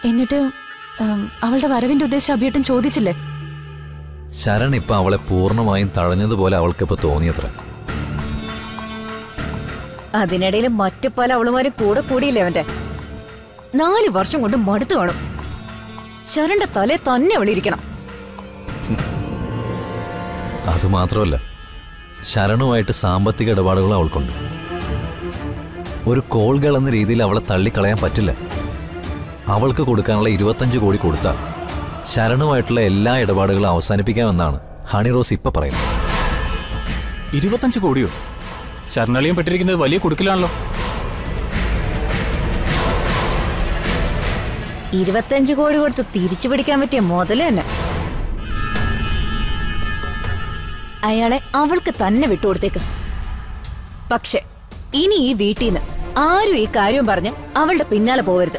എന്നിട്ട് ഉം, അവളുടെ വരവിന്റെ ഉദ്ദേശം അഭിയേട്ടൻ ചോദിച്ചില്ലേ ശരൺ ഇപ്പൊ അവളെ പൂർണ്ണമായും തഴഞ്ഞതുപോലെ അവൾക്കിപ്പോ തോന്നിയത്ര അതിനിടയിൽ മറ്റു പല അവളുമാരും കൂടെ കൂടിയില്ലേ അവന്റെ നാല് വർഷം കൊണ്ട് മടുത്തു കാണും ശരന്റെ തലേ തന്നെ അവളിരിക്കണം അതുമാത്രമല്ല ശരണുമായിട്ട് സാമ്പത്തിക ഇടപാടുകളും അവൾക്കുണ്ട് ഒരു കോൾ ഗേൾ എന്ന രീതിയിൽ അവളെ തള്ളിക്കളയാൻ പറ്റില്ല അവൾക്ക് കൊടുക്കാനുള്ള ഇരുപത്തഞ്ച് കോടി കൊടുത്താൽ ശരണുമായിട്ടുള്ള എല്ലാ ഇടപാടുകളും അവസാനിപ്പിക്കാമെന്നാണ് ഹണി റോസ് ഇപ്പൊ പറയുന്നത് ഇരുപത്തഞ്ച് കോടിയോ ശരണളിയും പെട്ടിരിക്കുന്നത് വലിയ കുടുക്കിലാണല്ലോ ഇരുപത്തഞ്ചു കോടി കൊടുത്ത് തിരിച്ചു പിടിക്കാൻ പറ്റിയ മുതല് തന്നെ അയാളെ അവൾക്ക് തന്നെ വിട്ടുകൊടുത്തേക്ക് പക്ഷെ ഇനി ഈ വീട്ടിൽ നിന്ന് ആരും ഈ കാര്യം പറഞ്ഞ് അവളുടെ പിന്നാലെ പോകരുത്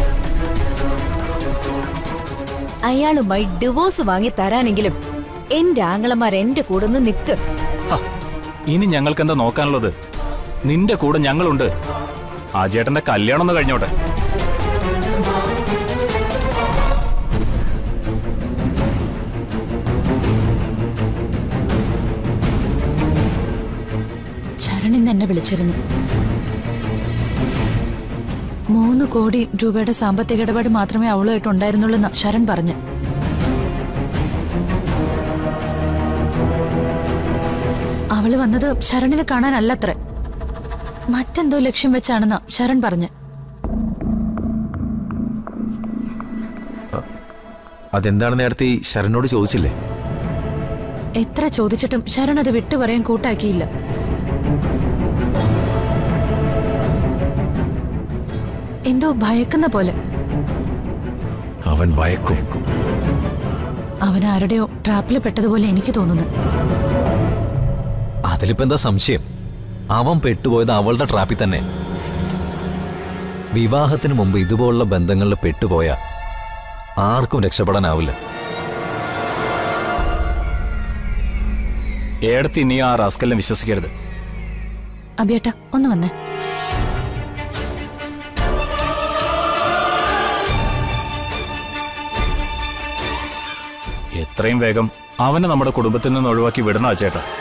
അയാളുമായി ഡിവോഴ്സ് വാങ്ങി തരാനെങ്കിലും എന്റെ ആങ്ങളമാർ എന്റെ കൂടെ ഒന്ന് നിക്ക് ഹ, ഇനി ഞങ്ങൾക്ക് എന്താ നോക്കാനുള്ളത് നിന്റെ കൂടെ ഞങ്ങളുണ്ട് ആ ചേട്ടന്റെ കല്യാണം ഒന്ന് കഴിഞ്ഞോട്ടെ ശരൺ ഇന്ന് എന്നെ വിളിച്ചിരുന്നു മൂന്ന് കോടി രൂപയുടെ സാമ്പത്തിക ഇടപാട് മാത്രമേ അവളുമായിട്ട് ഉണ്ടായിരുന്നുള്ളൂ എന്ന് ശരൺ പറഞ്ഞു അവള് വന്നത് ശരണിനെ കാണാനല്ലത്രേ മറ്റെന്തോ ലക്ഷ്യം വെച്ചാണെന്ന് ശരൺ പറഞ്ഞു അതെന്താണ് നേരത്തെ ഈ ശരണിനോട് ചോദിച്ചില്ലേ എത്ര ചോദിച്ചിട്ടും ശരൺ അത് വിട്ടു പറയാൻ കൂട്ടാക്കിയില്ല എന്തോ ഭയക്കുന്ന പോലെ അവൻ ഭയക്കും അവൻ ആരുടെയോ ട്രാപ്പിൽ പെട്ടതുപോലെ എനിക്ക് തോന്നുന്നു അതിലിപ്പോ എന്താ സംശയം അവൻ പെട്ടുപോയത് അവളുടെ ട്രാപ്പിൽ തന്നെ വിവാഹത്തിന് മുമ്പ് ഇതുപോലുള്ള ബന്ധങ്ങളിൽ പെട്ടുപോയ ആർക്കും രക്ഷപ്പെടാനാവില്ല ഏടത്തി ഇനി ആ റാസ്കലിനെ വിശ്വസിക്കരുത് അബിയേട്ട ഒന്ന് വന്നേ എത്രയും വേഗം അവനെ നമ്മുടെ കുടുംബത്തിൽ നിന്ന് ഒഴിവാക്കി വിടണ ചേട്ടാ